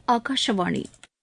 ஆகாஷவாணி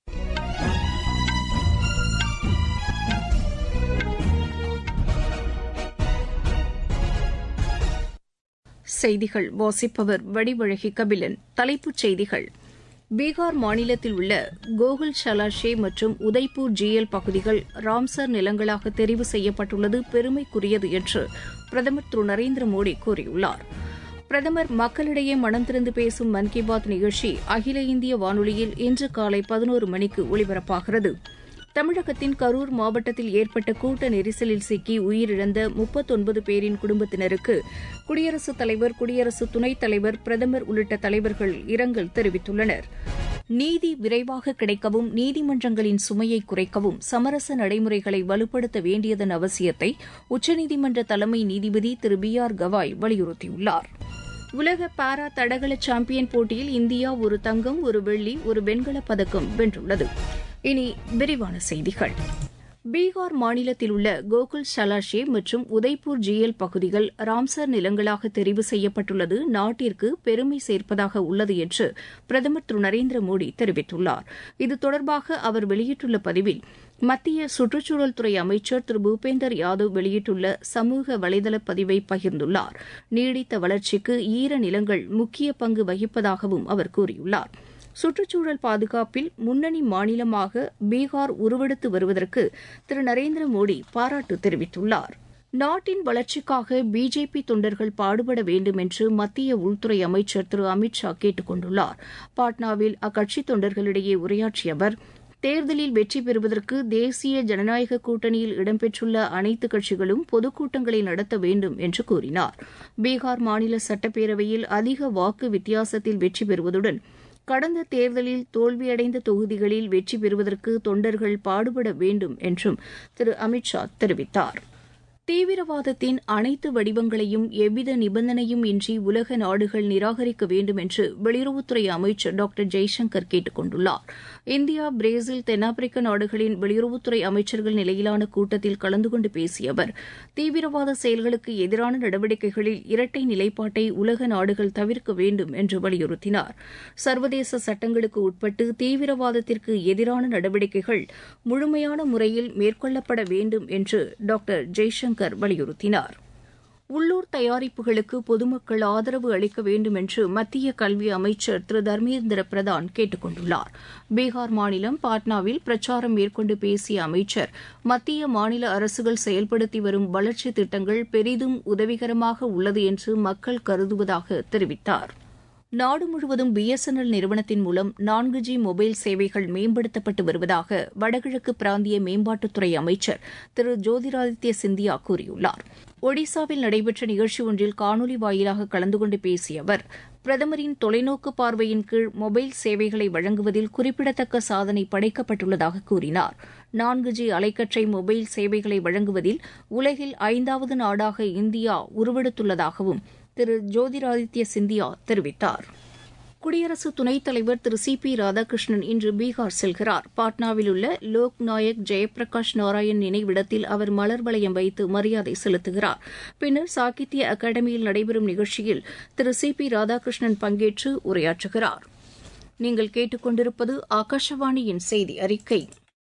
செய்திகள் வாசிப்பவர் வடிவழகி கபிலன் தலைப்புச் செய்திகள் பீகார் மாநிலத்தில் உள்ள கோகுல் ஷலாஷே மற்றும் உதய்பூர் ஜிஎல் பகுதிகள் ராம்சர் நிலங்களாக தெரிவு செய்யப்பட்டுள்ளது பெருமைக்குரியது என்று பிரதமர் திரு நரேந்திர மோடி கூறியுள்ளார் பிரதமர் மக்களிடையே மனம் திறந்து பேசும் மன் கி பாத் நிகழ்ச்சி அகில இந்திய வானொலியில் இன்று காலை பதினோரு மணிக்கு ஒலிபரப்பாகிறது தமிழகத்தின் கரூர் மாவட்டத்தில் ஏற்பட்ட கூட்ட நெரிசலில் சிக்கி உயிரிழந்த முப்பத்தொன்பது பேரின் குடும்பத்தினருக்கு குடியரசுத் தலைவர் குடியரசு துணைத் தலைவர் பிரதமர் உள்ளிட்ட தலைவர்கள் இரங்கல் தெரிவித்துள்ளனர் நீதி விரைவாக கிடைக்கவும் நீதிமன்றங்களின் சுமையை குறைக்கவும் சமரச நடைமுறைகளை வலுப்படுத்த வேண்டியதன் அவசியத்தை உச்சநீதிமன்ற தலைமை நீதிபதி திரு பி ஆர் கவாய் வலியுறுத்தியுள்ளார் உலக பாரா தடகள சாம்பியன் போட்டியில் இந்தியா ஒரு தங்கம் ஒரு வெள்ளி ஒரு வெண்கலப் பதக்கம் வென்றுள்ளது இனி விரிவான செய்திகள் பீகார் மாநிலத்தில் உள்ள கோகுல் ஷலாஷே மற்றும் உதய்பூர் ஜிஎல் பகுதிகள் ராம்சர் நிலங்களாக தெரிவு செய்யப்பட்டுள்ளது நாட்டிற்கு பெருமை சேர்ப்பதாக உள்ளது என்று பிரதமர் திரு நரேந்திர மோடி தெரிவித்துள்ளார் இது தொடர்பாக அவர் வெளியிட்டுள்ள பதிவில் மத்திய சுற்றுச்சூழல் துறை அமைச்சர் திரு பூபேந்தர் யாதவ் வெளியிட்டுள்ள சமூக வலைதள பதிவை பகிர்ந்துள்ளார் நீடித்த வளர்ச்சிக்கு ஈர நிலங்கள் முக்கிய பங்கு வகிப்பதாகவும் அவர் கூறியுள்ளார் சுற்றுச்சூழல் பாதுகாப்பில் முன்னணி மாநிலமாக பீகார் உருவெடுத்து வருவதற்கு திரு நரேந்திர மோடி பாராட்டு தெரிவித்துள்ளார் நாட்டின் வளர்ச்சிக்காக பிஜேபி தொண்டர்கள் பாடுபட வேண்டும் என்று மத்திய உள்துறை அமைச்சர் திரு அமித் ஷா கேட்டுக் கொண்டுள்ளார் பாட்னாவில் அக்கட்சி தொண்டர்களிடையே உரையாற்றிய அவர் தேர்தலில் வெற்றி பெறுவதற்கு தேசிய ஜனநாயக கூட்டணியில் இடம்பெற்றுள்ள அனைத்து கட்சிகளும் பொதுக்கூட்டங்களை நடத்த வேண்டும் என்று கூறினார் பீகார் மாநில சட்டப்பேரவையில் அதிக வாக்கு வித்தியாசத்தில் வெற்றி பெறுவதுடன் கடந்த தேர்தலில் தோல்வியடைந்த தொகுதிகளில் வெற்றி பெறுவதற்கு தொண்டர்கள் பாடுபட வேண்டும் என்றும் திரு அமித் ஷா தெரிவித்தார் தீவிரவாதத்தின் அனைத்து வடிவங்களையும் எவ்வித நிபந்தனையும் இன்றி உலக நாடுகள் நிராகரிக்க வேண்டும் என்று வெளியுறவுத்துறை அமைச்சர் டாக்டர் ஜெய்சங்கர் கேட்டுக் கொண்டுள்ளார் இந்தியா பிரேசில் தென்னாப்பிரிக்க நாடுகளின் வெளியுறவுத்துறை அமைச்சர்கள் நிலையிலான கூட்டத்தில் கலந்து கொண்டு பேசிய அவர் தீவிரவாத செயல்களுக்கு எதிரான நடவடிக்கைகளில் இரட்டை நிலைப்பாட்டை உலக நாடுகள் தவிர்க்க வேண்டும் என்று வலியுறுத்தினார் சர்வதேச சட்டங்களுக்கு உட்பட்டு தீவிரவாதத்திற்கு எதிரான நடவடிக்கைகள் முழுமையான முறையில் மேற்கொள்ளப்பட வேண்டும் என்று டாக்டர் ஜெய்சங்கர் ஜெய்சங்கர் வலியுறுத்தினார் உள்ளூர் தயாரிப்புகளுக்கு பொதுமக்கள் ஆதரவு அளிக்க வேண்டும் என்று மத்திய கல்வி அமைச்சர் திரு தர்மேந்திர பிரதான் கேட்டுக் கொண்டுள்ளார் பீகார் மாநிலம் பாட்னாவில் பிரச்சாரம் மேற்கொண்டு பேசிய அமைச்சர் மத்திய மாநில அரசுகள் செயல்படுத்தி வரும் வளர்ச்சி திட்டங்கள் பெரிதும் உதவிகரமாக உள்ளது என்று மக்கள் கருதுவதாக தெரிவித்தார் நாடு முழுவதும் பிஎஸ்என்எல் நிறுவனத்தின் மூலம் நான்கு ஜி மொபைல் சேவைகள் மேம்படுத்தப்பட்டு வருவதாக வடகிழக்கு பிராந்திய மேம்பாட்டுத்துறை அமைச்சர் திரு ஜோதிராதித்ய சிந்தியா கூறியுள்ளார் ஒடிசாவில் நடைபெற்ற நிகழ்ச்சி ஒன்றில் காணொலி வாயிலாக கலந்து கொண்டு பேசிய அவர் பிரதமரின் தொலைநோக்கு பார்வையின் கீழ் மொபைல் சேவைகளை வழங்குவதில் குறிப்பிடத்தக்க சாதனை படைக்கப்பட்டுள்ளதாக கூறினார் நான்கு ஜி அலைக்கற்றை மொபைல் சேவைகளை வழங்குவதில் உலகில் ஐந்தாவது நாடாக இந்தியா உருவெடுத்துள்ளதாகவும் திரு ஜோதிராதித்ய சிந்தியா தெரிவித்தார் குடியரசு துணைத் தலைவர் திரு சி பி ராதாகிருஷ்ணன் இன்று பீகார் செல்கிறார் பாட்னாவில் உள்ள லோக் நாயக் ஜெயபிரகாஷ் நாராயண் நினைவிடத்தில் அவர் மலர் வளையம் வைத்து மரியாதை செலுத்துகிறார் பின்னர் சாகித்ய அகாடமியில் நடைபெறும் நிகழ்ச்சியில் திரு சி பி ராதாகிருஷ்ணன் பங்கேற்று உரையாற்றுகிறார் நீங்கள் கேட்டுக்கொண்டிருப்பது ஆகாஷவாணியின் செய்தி அறிக்கை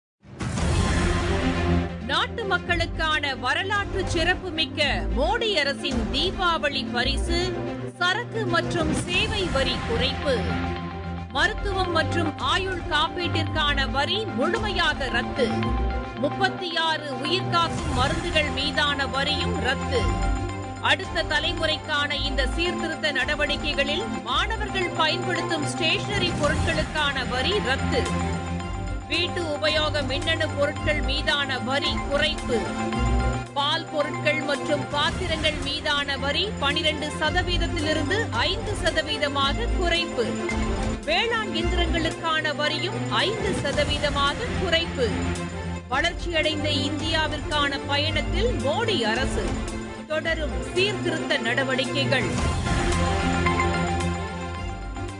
நாட்டு மக்களுக்கான வரலாற்று சிறப்புமிக்க மோடி அரசின் தீபாவளி பரிசு சரக்கு மற்றும் சேவை வரி குறைப்பு மருத்துவம் மற்றும் ஆயுள் காப்பீட்டிற்கான வரி முழுமையாக ரத்து முப்பத்தி ஆறு உயிர்காக்கும் மருந்துகள் மீதான வரியும் ரத்து அடுத்த தலைமுறைக்கான இந்த சீர்திருத்த நடவடிக்கைகளில் மாணவர்கள் பயன்படுத்தும் ஸ்டேஷனரி பொருட்களுக்கான வரி ரத்து வீட்டு உபயோக மின்னணு பொருட்கள் மீதான வரி குறைப்பு பால் பொருட்கள் மற்றும் பாத்திரங்கள் மீதான வரி பனிரெண்டு சதவீதத்திலிருந்து ஐந்து சதவீதமாக குறைப்பு வேளாண் இயந்திரங்களுக்கான வரியும் ஐந்து சதவீதமாக குறைப்பு வளர்ச்சியடைந்த இந்தியாவிற்கான பயணத்தில் மோடி அரசு தொடரும் சீர்திருத்த நடவடிக்கைகள்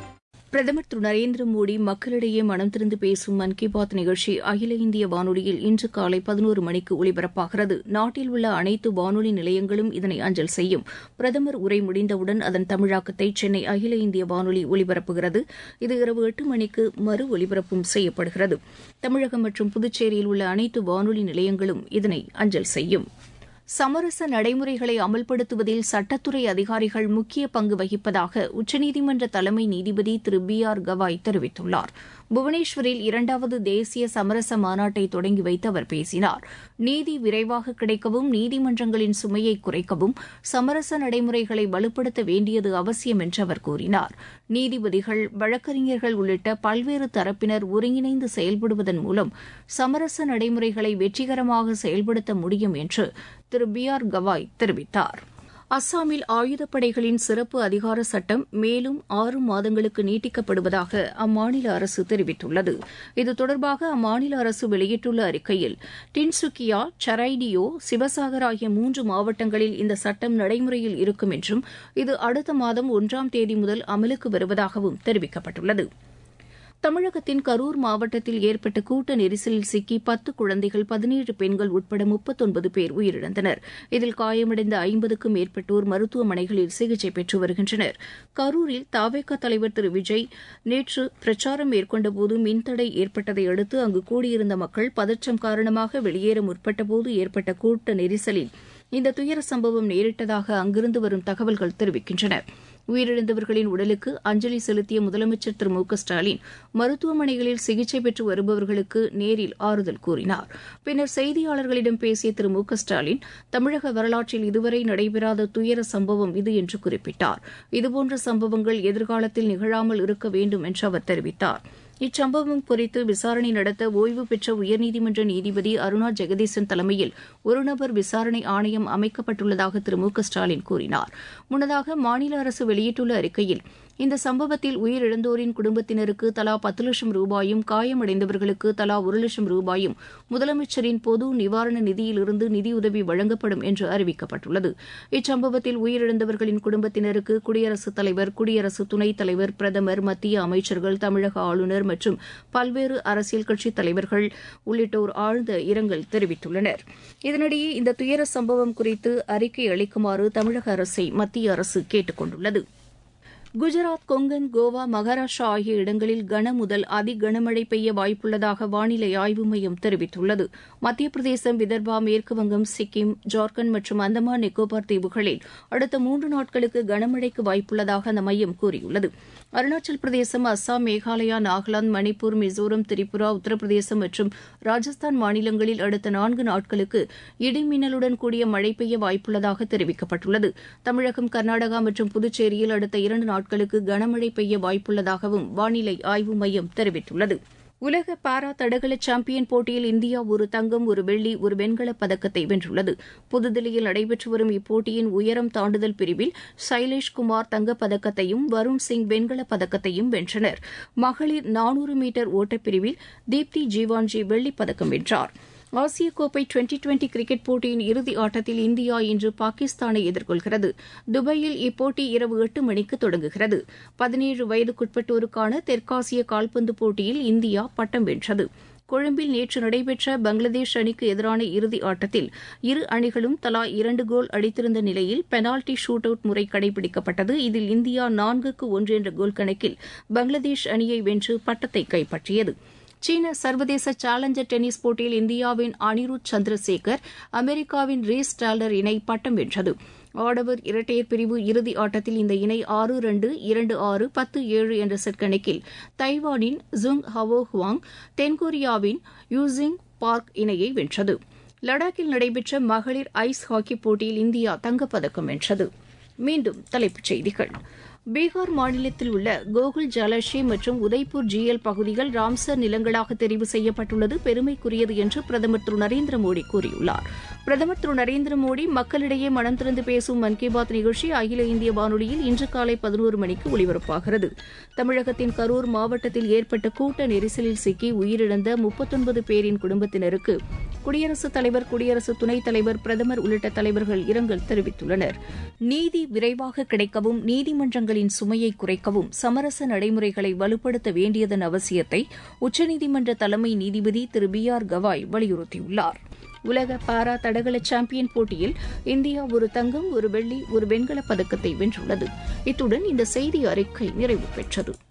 பிரதமர் திரு நரேந்திர மோடி மக்களிடையே மனம் திறந்து பேசும் மன் கி பாத் நிகழ்ச்சி அகில இந்திய வானொலியில் இன்று காலை பதினோரு மணிக்கு ஒலிபரப்பாகிறது நாட்டில் உள்ள அனைத்து வானொலி நிலையங்களும் இதனை அஞ்சல் செய்யும் பிரதமர் உரை முடிந்தவுடன் அதன் தமிழாக்கத்தை சென்னை அகில இந்திய வானொலி ஒலிபரப்புகிறது இது இரவு எட்டு மணிக்கு மறு ஒலிபரப்பும் செய்யப்படுகிறது தமிழகம் மற்றும் புதுச்சேரியில் உள்ள அனைத்து வானொலி நிலையங்களும் இதனை அஞ்சல் செய்யும் சமரச நடைமுறைகளை அமல்படுத்துவதில் சட்டத்துறை அதிகாரிகள் முக்கிய பங்கு வகிப்பதாக உச்சநீதிமன்ற தலைமை நீதிபதி திரு பி ஆர் கவாய் தெரிவித்துள்ளார் புவனேஸ்வரில் இரண்டாவது தேசிய சமரச மாநாட்டை தொடங்கி வைத்து அவர் பேசினார் நீதி விரைவாக கிடைக்கவும் நீதிமன்றங்களின் சுமையை குறைக்கவும் சமரச நடைமுறைகளை வலுப்படுத்த வேண்டியது அவசியம் என்று அவர் கூறினார் நீதிபதிகள் வழக்கறிஞர்கள் உள்ளிட்ட பல்வேறு தரப்பினர் ஒருங்கிணைந்து செயல்படுவதன் மூலம் சமரச நடைமுறைகளை வெற்றிகரமாக செயல்படுத்த முடியும் என்று திரு பி ஆர் கவாய் தெரிவித்தார் அஸ்ஸாமில் ஆயுதப்படைகளின் சிறப்பு அதிகார சட்டம் மேலும் ஆறு மாதங்களுக்கு நீட்டிக்கப்படுவதாக அம்மாநில அரசு தெரிவித்துள்ளது இது தொடர்பாக அம்மாநில அரசு வெளியிட்டுள்ள அறிக்கையில் டின்சுக்கியா சரைடியோ சிவசாகர் ஆகிய மூன்று மாவட்டங்களில் இந்த சட்டம் நடைமுறையில் இருக்கும் என்றும் இது அடுத்த மாதம் ஒன்றாம் தேதி முதல் அமலுக்கு வருவதாகவும் தெரிவிக்கப்பட்டுள்ளது தமிழகத்தின் கரூர் மாவட்டத்தில் ஏற்பட்ட கூட்ட நெரிசலில் சிக்கி பத்து குழந்தைகள் பதினேழு பெண்கள் உட்பட முப்பத்தொன்பது பேர் உயிரிழந்தனர் இதில் காயமடைந்த ஐம்பதுக்கும் மேற்பட்டோர் மருத்துவமனைகளில் சிகிச்சை பெற்று வருகின்றனர் கரூரில் தாவேக தலைவர் திரு விஜய் நேற்று பிரச்சாரம் மேற்கொண்டபோது மின்தடை ஏற்பட்டதை அடுத்து அங்கு கூடியிருந்த மக்கள் பதற்றம் காரணமாக வெளியேற முற்பட்டபோது ஏற்பட்ட கூட்ட நெரிசலில் இந்த துயர சம்பவம் நேரிட்டதாக அங்கிருந்து வரும் தகவல்கள் தெரிவிக்கின்றன உயிரிழந்தவர்களின் உடலுக்கு அஞ்சலி செலுத்திய முதலமைச்சர் திரு மு க ஸ்டாலின் மருத்துவமனைகளில் சிகிச்சை பெற்று வருபவர்களுக்கு நேரில் ஆறுதல் கூறினார் பின்னர் செய்தியாளர்களிடம் பேசிய திரு மு க ஸ்டாலின் தமிழக வரலாற்றில் இதுவரை நடைபெறாத துயர சம்பவம் இது என்று குறிப்பிட்டார் இதுபோன்ற சம்பவங்கள் எதிர்காலத்தில் நிகழாமல் இருக்க வேண்டும் என்று அவர் தெரிவித்தார் இச்சம்பவம் குறித்து விசாரணை நடத்த ஓய்வு பெற்ற உயர்நீதிமன்ற நீதிபதி அருணா ஜெகதீசன் தலைமையில் ஒருநபர் விசாரணை ஆணையம் அமைக்கப்பட்டுள்ளதாக திரு மு க ஸ்டாலின் கூறினார் முன்னதாக மாநில அரசு வெளியிட்டுள்ள அறிக்கையில் இந்த சம்பவத்தில் உயிரிழந்தோரின் குடும்பத்தினருக்கு தலா பத்து லட்சம் ரூபாயும் காயமடைந்தவர்களுக்கு தலா ஒரு லட்சம் ரூபாயும் முதலமைச்சரின் பொது நிவாரண நிதியிலிருந்து நிதியுதவி வழங்கப்படும் என்று அறிவிக்கப்பட்டுள்ளது இச்சம்பவத்தில் உயிரிழந்தவர்களின் குடும்பத்தினருக்கு குடியரசுத் தலைவர் குடியரசு துணைத் தலைவர் பிரதமர் மத்திய அமைச்சர்கள் தமிழக ஆளுநர் மற்றும் பல்வேறு அரசியல் கட்சித் தலைவர்கள் உள்ளிட்டோர் ஆழ்ந்த இரங்கல் தெரிவித்துள்ளனர் இதனிடையே இந்த துயர சம்பவம் குறித்து அறிக்கை அளிக்குமாறு தமிழக அரசை மத்திய அரசு கேட்டுக் கொண்டுள்ளது குஜராத் கொங்கன் கோவா மகாராஷ்டிரா ஆகிய இடங்களில் கன முதல் அதி கனமழை பெய்ய வாய்ப்புள்ளதாக வானிலை ஆய்வு மையம் தெரிவித்துள்ளது மத்திய பிரதேசம் விதர்பா மேற்குவங்கம் சிக்கிம் ஜார்க்கண்ட் மற்றும் அந்தமான் நிக்கோபார் தீவுகளில் அடுத்த மூன்று நாட்களுக்கு கனமழைக்கு வாய்ப்புள்ளதாக அந்த மையம் கூறியுள்ளது அருணாச்சல் பிரதேசம் அஸ்ஸாம் மேகாலயா நாகாலாந்து மணிப்பூர் மிசோரம் திரிபுரா உத்தரப்பிரதேசம் மற்றும் ராஜஸ்தான் மாநிலங்களில் அடுத்த நான்கு நாட்களுக்கு இடிமின்னலுடன் கூடிய மழை பெய்ய வாய்ப்புள்ளதாக தெரிவிக்கப்பட்டுள்ளது தமிழகம் கர்நாடகா மற்றும் புதுச்சேரியில் அடுத்த இரண்டு நாட்களுக்கு கனமழை பெய்ய வாய்ப்புள்ளதாகவும் வானிலை ஆய்வு மையம் தெரிவித்துள்ளது உலக பாரா தடகள சாம்பியன் போட்டியில் இந்தியா ஒரு தங்கம் ஒரு வெள்ளி ஒரு வெண்கலப் பதக்கத்தை வென்றுள்ளது புதுதில்லியில் நடைபெற்று வரும் இப்போட்டியின் உயரம் தாண்டுதல் பிரிவில் சைலேஷ் குமார் தங்கப் பதக்கத்தையும் வருண் சிங் வெண்கலப் பதக்கத்தையும் வென்றனர் மகளிர் நானூறு மீட்டர் ஓட்டப்பிரிவில் தீப்தி ஜீவான்ஜி வெள்ளிப் பதக்கம் வென்றார் ஆசிய கோப்பை டுவெண்டி டுவெண்டி கிரிக்கெட் போட்டியின் இறுதி ஆட்டத்தில் இந்தியா இன்று பாகிஸ்தானை எதிர்கொள்கிறது துபாயில் இப்போட்டி இரவு எட்டு மணிக்கு தொடங்குகிறது பதினேழு வயதுக்குட்பட்டோருக்கான தெற்காசிய கால்பந்து போட்டியில் இந்தியா பட்டம் வென்றது கொழும்பில் நேற்று நடைபெற்ற பங்களாதேஷ் அணிக்கு எதிரான இறுதி ஆட்டத்தில் இரு அணிகளும் தலா இரண்டு கோல் அடித்திருந்த நிலையில் பெனால்டி ஷூட் அவுட் முறை கடைபிடிக்கப்பட்டது இதில் இந்தியா நான்குக்கு ஒன்று என்ற கோல் கணக்கில் பங்களாதேஷ் அணியை வென்று பட்டத்தை கைப்பற்றியது சீன சர்வதேச சேலஞ்சர் டென்னிஸ் போட்டியில் இந்தியாவின் அனிருத் சந்திரசேகர் அமெரிக்காவின் ரீஸ் டாலர் இணை பட்டம் வென்றது ஆடவர் இரட்டையர் பிரிவு இறுதி ஆட்டத்தில் இந்த இணை ஆறு ரெண்டு இரண்டு ஆறு பத்து ஏழு என்ற செட் கணக்கில் தைவானின் ஜுங் ஹவோ ஹுவாங் தென்கொரியாவின் யூசிங் பார்க் இணையை வென்றது லடாக்கில் நடைபெற்ற மகளிர் ஐஸ் ஹாக்கி போட்டியில் இந்தியா தங்கப்பதக்கம் வென்றது மீண்டும் தலைப்புச் செய்திகள் பீகார் மாநிலத்தில் உள்ள கோகுல் ஜலாஷே மற்றும் உதய்பூர் ஜிஎல் பகுதிகள் ராம்சர் நிலங்களாக தெரிவு செய்யப்பட்டுள்ளது பெருமைக்குரியது என்று பிரதமர் திரு நரேந்திர மோடி கூறியுள்ளார் பிரதமர் திரு நரேந்திர மோடி மக்களிடையே மனம் திறந்து பேசும் மன் கி பாத் நிகழ்ச்சி அகில இந்திய வானொலியில் இன்று காலை பதினோரு மணிக்கு ஒலிபரப்பாகிறது தமிழகத்தின் கரூர் மாவட்டத்தில் ஏற்பட்ட கூட்ட நெரிசலில் சிக்கி உயிரிழந்த முப்பத்தொன்பது பேரின் குடும்பத்தினருக்கு குடியரசுத் தலைவர் குடியரசு துணைத் தலைவர் பிரதமர் உள்ளிட்ட தலைவர்கள் இரங்கல் தெரிவித்துள்ளனர் நீதி விரைவாக கிடைக்கவும் நீதிமன்றங்களின் சுமையை குறைக்கவும் சமரச நடைமுறைகளை வலுப்படுத்த வேண்டியதன் அவசியத்தை உச்சநீதிமன்ற தலைமை நீதிபதி திரு பி ஆர் கவாய் வலியுறுத்தியுள்ளார் உலக பாரா தடகள சாம்பியன் போட்டியில் இந்தியா ஒரு தங்கம் ஒரு வெள்ளி ஒரு வெண்கலப் பதக்கத்தை வென்றுள்ளது இத்துடன் இந்த செய்தி அறிக்கை நிறைவு பெற்றது